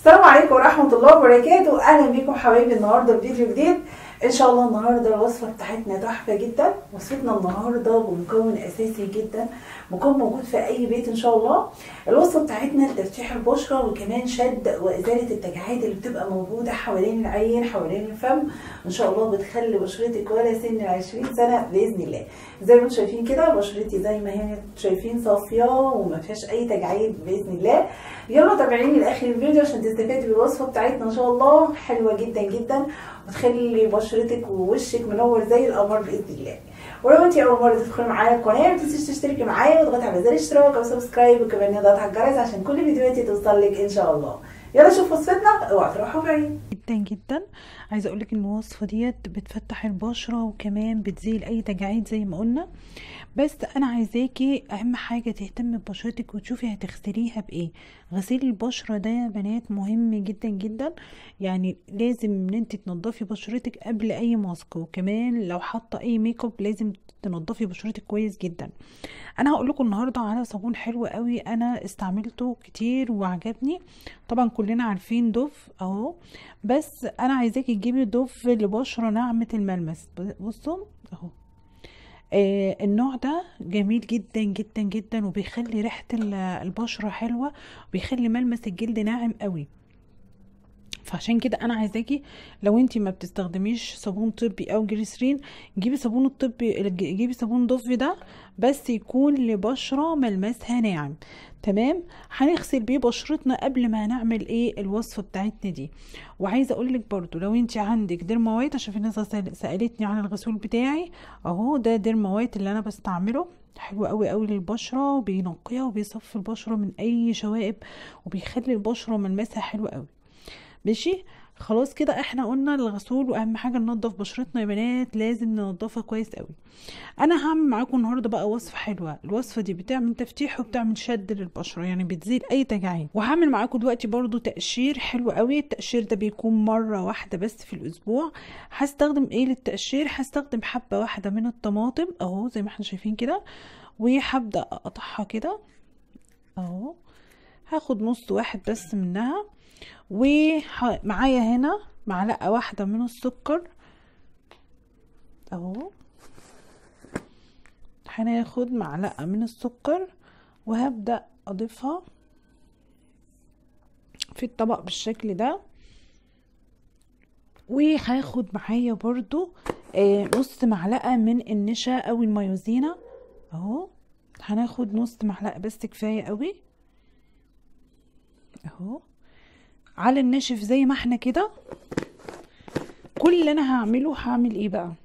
السلام عليكم ورحمة الله وبركاته أهلا بيكم حبايبي النهاردة بفيديو جديد إن شاء الله النهاردة الوصفة بتاعتنا تحفة جدا وصفتنا النهاردة بمكون أساسي جدا مكون موجود في أي بيت إن شاء الله الوصفة بتاعتنا لتفتيح البشرة وكمان شد وإزالة التجاعيد اللي بتبقى موجودة حوالين العين حوالين الفم إن شاء الله بتخلي بشرتك ولا سن العشرين سنة بإذن الله زي ما انتم شايفين كده بشرتي زي ما هي شايفين صافية وما فيهاش أي تجاعيد بإذن الله يلا تابعيني لاخر الفيديو عشان تستفادي بالوصفه بتاعتنا ان شاء الله حلوه جدا جدا وتخلي بشرتك ووشك منور زي القمر باذن الله ولو انت اول مره تدخلي معايا القناه ما تنسيش تشتركي معايا وتضغطي على زر الاشتراك او سبسكرايب وكمان اضغطي على الجرس عشان كل فيديوهاتي توصل لك ان شاء الله يلا شوف وصفتنا اوعى تروحوا بعيد جدا جدا عايزه اقول لك ان الوصفه ديت بتفتح البشره وكمان بتزيل اي تجاعيد زي ما قلنا بس انا عايزاكي اهم حاجه تهتمي ببشرتك وتشوفي هتغسليها بايه غسيل البشره ده يا بنات مهم جدا جدا يعني لازم ان انت تنضفي بشرتك قبل اي ماسك وكمان لو حاطه اي ميك اب لازم تنضفي بشرتك كويس جدا انا هقول لكم النهارده على صابون حلو قوي انا استعملته كتير وعجبني طبعا كلنا عارفين دوف اهو بس انا عايزاكي تجيبي دوف لبشره ناعمه الملمس بصوا اهو آه النوع ده جميل جدا جدا جدا وبيخلي ريحه البشره حلوه وبيخلي ملمس الجلد ناعم قوي فعشان كده انا عايزاكي لو انتي ما بتستخدميش صابون طبي او جليسرين جيبي صابون الطبي جيبي صابون ضفي ده بس يكون لبشره ملمسها ناعم تمام هنغسل بيه بشرتنا قبل ما نعمل ايه الوصفه بتاعتنا دي وعايزه اقول لك برضو لو انت عندك ديرما وايت عشان في ناس سالتني عن الغسول بتاعي اهو ده ديرما وايت اللي انا بستعمله حلو قوي قوي للبشره وبينقيها وبيصفي البشره من اي شوائب وبيخلي البشره ملمسها حلو قوي ماشي خلاص كده احنا قلنا الغسول واهم حاجه ننضف بشرتنا يا بنات لازم ننضفها كويس قوي انا هعمل معاكم النهارده بقى وصفه حلوه الوصفه دي بتعمل تفتيح وبتعمل شد للبشره يعني بتزيل اي تجاعيد وهعمل معاكم دلوقتي برضو تقشير حلو قوي التقشير ده بيكون مره واحده بس في الاسبوع هستخدم ايه للتقشير هستخدم حبه واحده من الطماطم اهو زي ما احنا شايفين كده وهبدا اقطعها كده اهو هاخد نص واحد بس منها ومعايا هنا معلقة واحدة من السكر اهو هناخد معلقة من السكر وهبدأ اضيفها في الطبق بالشكل ده وهاخد معايا برضو آه نص معلقة من النشا او المايوزينا اهو هناخد نص معلقة بس كفاية قوي اهو على الناشف زي ما احنا كده كل اللي انا هعمله هعمل ايه بقى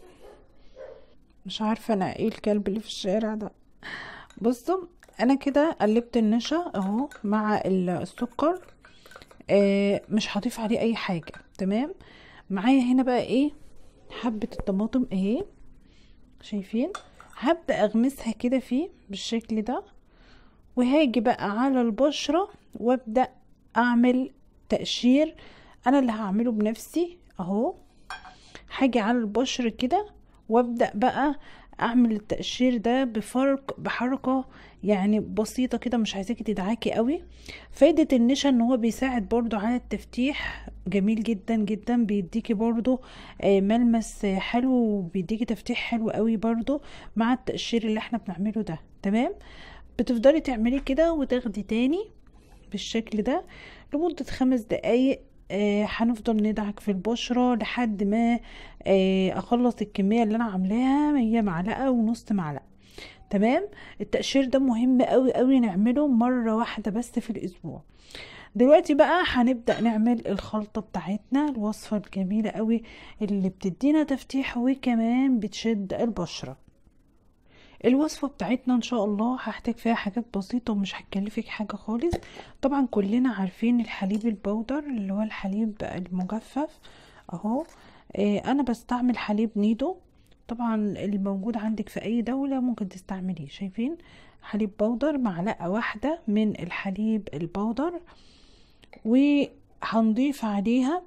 مش عارفه انا ايه الكلب اللي في الشارع ده بصوا انا كده قلبت النشا اهو مع السكر آه مش هضيف عليه اي حاجه تمام معايا هنا بقى ايه حبه الطماطم اهي شايفين هبدا اغمسها كده فيه بالشكل ده وهاجي بقى على البشره وابدا اعمل تقشير انا اللي هعمله بنفسي اهو هاجي على البشر كده وابدا بقى اعمل التقشير ده بفرق بحركه يعني بسيطه كده مش عايزاكي تدعكي قوي فايده النشا ان هو بيساعد برضو على التفتيح جميل جدا جدا بيديكي برضو ملمس حلو وبيديكي تفتيح حلو قوي برضو مع التقشير اللي احنا بنعمله ده تمام بتفضلي تعملي كده وتاخدي تاني بالشكل ده لمدة خمس دقايق هنفضل آه ندعك في البشرة لحد ما آه اخلص الكمية اللي انا عاملاها هي معلقة ونص معلقة تمام التقشير ده مهم قوي قوي نعمله مرة واحدة بس في الاسبوع دلوقتي بقى هنبدأ نعمل الخلطة بتاعتنا الوصفة الجميلة قوي اللي بتدينا تفتيح وكمان بتشد البشرة الوصفة بتاعتنا ان شاء الله هحتاج فيها حاجات بسيطة ومش هتكلفك حاجة خالص طبعا كلنا عارفين الحليب البودر اللي هو الحليب المجفف اهو اه انا بستعمل حليب نيدو طبعا الموجود عندك في اي دولة ممكن تستعمليه شايفين حليب بودر معلقة واحدة من الحليب البودر وهنضيف عليها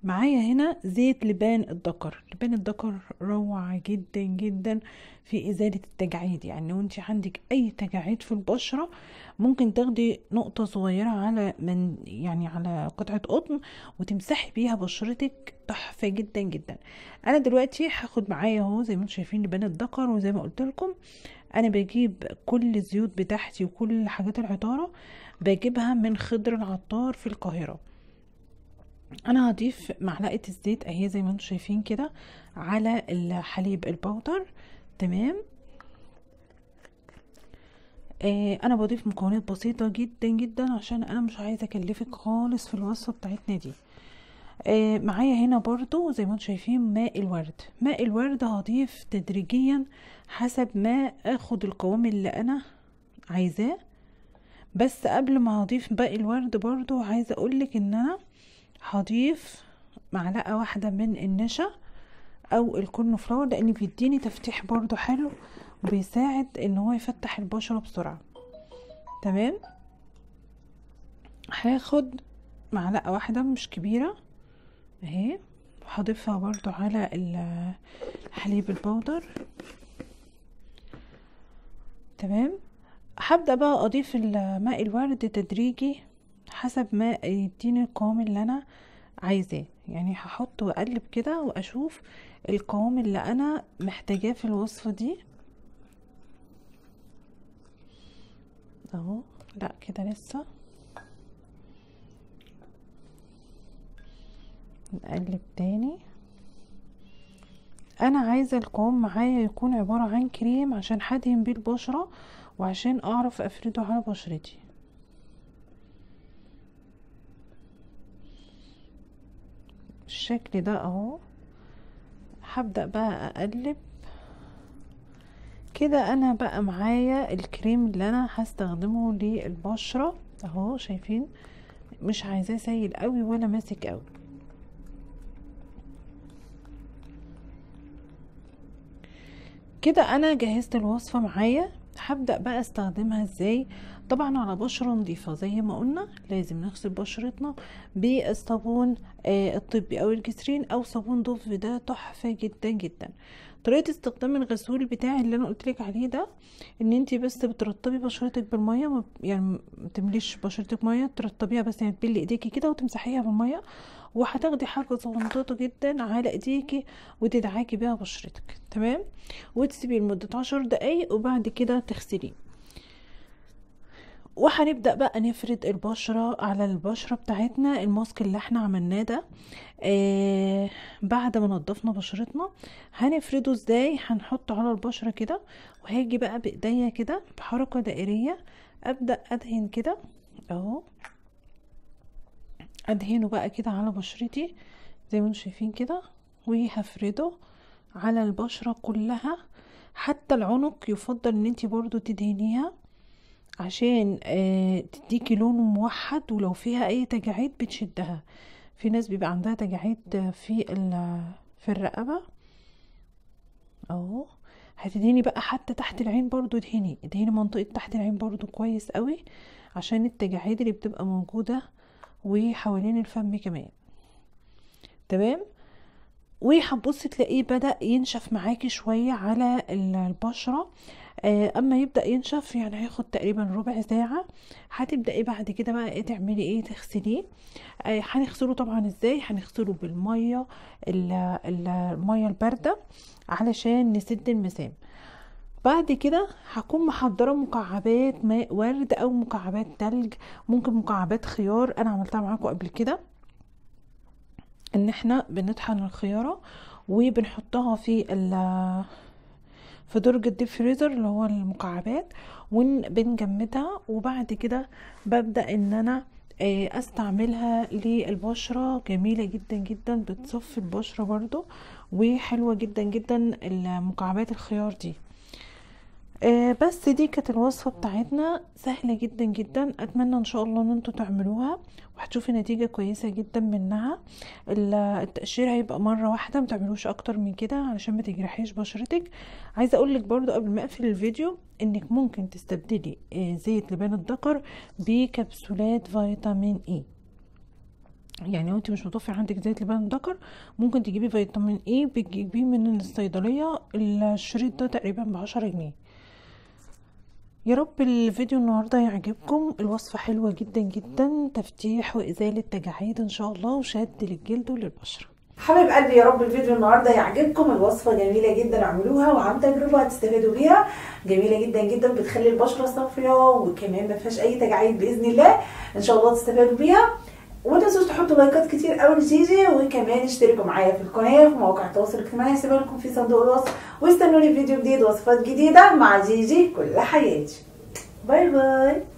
معايا هنا زيت لبان الذكر لبان الذكر روعة جدا جدا في إزالة التجاعيد يعني وانت عندك أي تجاعيد في البشرة ممكن تاخدي نقطة صغيرة على من يعني على قطعة قطن وتمسحي بيها بشرتك تحفة جدا جدا أنا دلوقتي هاخد معايا اهو زي ما انتم شايفين لبان الذكر وزي ما قلت لكم أنا بجيب كل الزيوت بتاعتي وكل حاجات العطارة بجيبها من خضر العطار في القاهرة انا هضيف معلقه الزيت اهي زي ما انتم شايفين كده على الحليب البودر تمام آه انا بضيف مكونات بسيطه جدا جدا عشان انا مش عايزه اكلفك خالص في الوصفه بتاعتنا دي آه معايا هنا برضو زي ما انتم شايفين ماء الورد ماء الورد هضيف تدريجيا حسب ما اخد القوام اللي انا عايزاه بس قبل ما هضيف ماء الورد برضو عايزه اقولك ان انا هضيف معلقة واحدة من النشا او الكورن فلاور لان بيديني تفتيح برضو حلو وبيساعد ان هو يفتح البشرة بسرعة تمام هاخد معلقة واحدة مش كبيرة اهي هضيفها برضو على الحليب البودر تمام هبدأ بقى اضيف ماء الورد تدريجي حسب ما يديني القوام اللي انا عايزاه يعني هحط واقلب كده واشوف القوام اللي انا محتاجاه في الوصفه دي اهو لا كده لسه نقلب تاني انا عايزه القوام معايا يكون عباره عن كريم عشان هدهن بيه البشره وعشان اعرف افرده على بشرتي بالشكل ده اهو هبدأ بقى اقلب كده انا بقى معايا الكريم اللي انا هستخدمه للبشرة اهو شايفين مش عايزاه سايل قوي ولا ماسك قوي كده انا جهزت الوصفة معايا هبدأ بقى استخدمها ازاي طبعا على بشرة نظيفة زي ما قلنا لازم نغسل بشرتنا بالصابون آه الطبي او الجسرين او صابون ضف ده تحفة جدا جدا طريقة استخدام الغسول بتاعي اللي انا قلتلك عليه ده ان انتي بس بترطبي بشرتك بالمية يعني ما تمليش بشرتك مية ترطبيها بس يعني تبلي ايديكي كده وتمسحيها بالمية وهتاخدي حاجة صغنطوطة جدا على ايديكي وتدعكي بيها بشرتك تمام وتسيبيه لمدة عشر دقايق وبعد كده تغسليه وهنبدأ بقى نفرد البشرة على البشرة بتاعتنا الماسك اللي احنا عملناه ده آه بعد ما نضفنا بشرتنا هنفرده ازاي هنحطه على البشرة كده وهاجي بقى بايديا كده بحركة دائرية ابدأ ادهن كده اهو ادهنه بقى كده على بشرتي زي ما انتم شايفين كده وهفرده على البشرة كلها حتى العنق يفضل ان انتي برضو تدهنيها عشان آه تديكي لون موحد ولو فيها اي تجاعيد بتشدها في ناس بيبقى عندها تجاعيد في في الرقبة اهو هتدهني بقى حتى تحت العين برضو دهني دهني منطقة تحت العين برضو كويس قوي عشان التجاعيد اللي بتبقى موجودة وحوالين الفم كمان تمام وهتبصي تلاقيه بدأ ينشف معاكي شوية على البشرة اما يبدا ينشف يعني هياخد تقريبا ربع ساعه هتبداي بعد كده بقى ايه تعملي ايه تغسليه هنغسله طبعا ازاي هنغسله بالميه الميه البارده علشان نسد المسام بعد كده هكون محضرة مكعبات ماء ورد او مكعبات تلج ممكن مكعبات خيار انا عملتها معاكم قبل كده ان احنا بنطحن الخيارة وبنحطها في في درج الديب فريزر اللي هو المكعبات وبنجمدها وبعد كده ببدأ ان انا استعملها للبشرة جميلة جدا جدا بتصفي البشرة برضو وحلوة جدا جدا المكعبات الخيار دي بس دي كانت الوصفة بتاعتنا سهلة جدا جدا اتمنى ان شاء الله ان انتوا تعملوها وهتشوفي نتيجة كويسة جدا منها التقشير هيبقى مرة واحدة متعملوش اكتر من كده علشان ما تجرحيش بشرتك عايزة اقولك برضو قبل ما اقفل الفيديو انك ممكن تستبدلي زيت لبان الذكر بكبسولات فيتامين اي يعني لو انت مش متوفر عندك زيت لبان ذكر ممكن تجيبي فيتامين ايه بتجيبيه من الصيدليه الشريط ده تقريبا بعشرة جنيه يا رب الفيديو النهارده يعجبكم الوصفه حلوه جدا جدا تفتيح وازاله تجاعيد ان شاء الله وشد للجلد وللبشره حبايب قلبي يا رب الفيديو النهارده يعجبكم الوصفه جميله جدا اعملوها وعن تجربه هتستفادوا بيها جميله جدا جدا بتخلي البشره صافيه وكمان ما فيهاش اي تجاعيد باذن الله ان شاء الله تستفادوا بيها وما تنسوش تحطوا لايكات كتير قوي لجيجي وكمان اشتركوا معايا في القناه في مواقع التواصل الاجتماعي هسيبها لكم في صندوق الوصف واستنوني في فيديو جديد وصفات جديده مع جيجي كل حياتي باي باي